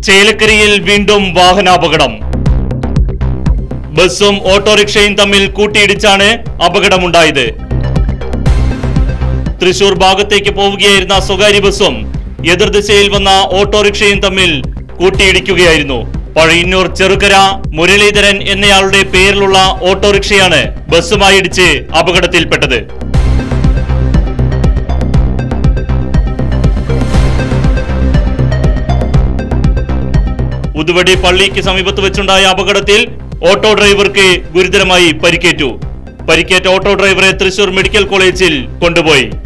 ചേലക്കരയിൽ വീണ്ടും വാഹനാപകടം ബസ്സും ഓട്ടോറിക്ഷയും തമ്മിൽ കൂട്ടിയിടിച്ചാണ് അപകടമുണ്ടായത് തൃശൂർ ഭാഗത്തേക്ക് പോവുകയായിരുന്ന സ്വകാര്യ ബസ്സും എതിർദിശയിൽ വന്ന ഓട്ടോറിക്ഷയും തമ്മിൽ കൂട്ടിയിടിക്കുകയായിരുന്നു പഴയന്നൂർ ചെറുകര മുരളീധരൻ എന്നയാളുടെ പേരിലുള്ള ഓട്ടോറിക്ഷയാണ് ബസ്സുമായി ഇടിച്ച് അപകടത്തിൽപ്പെട്ടത് ഉതുവടി പള്ളിക്ക് സമീപത്ത് വെച്ചുണ്ടായ അപകടത്തിൽ ഓട്ടോ ഡ്രൈവർക്ക് ഗുരുതരമായി പരിക്കേറ്റു പരിക്കേറ്റ ഓട്ടോ ഡ്രൈവറെ തൃശൂർ മെഡിക്കൽ കോളേജിൽ കൊണ്ടുപോയി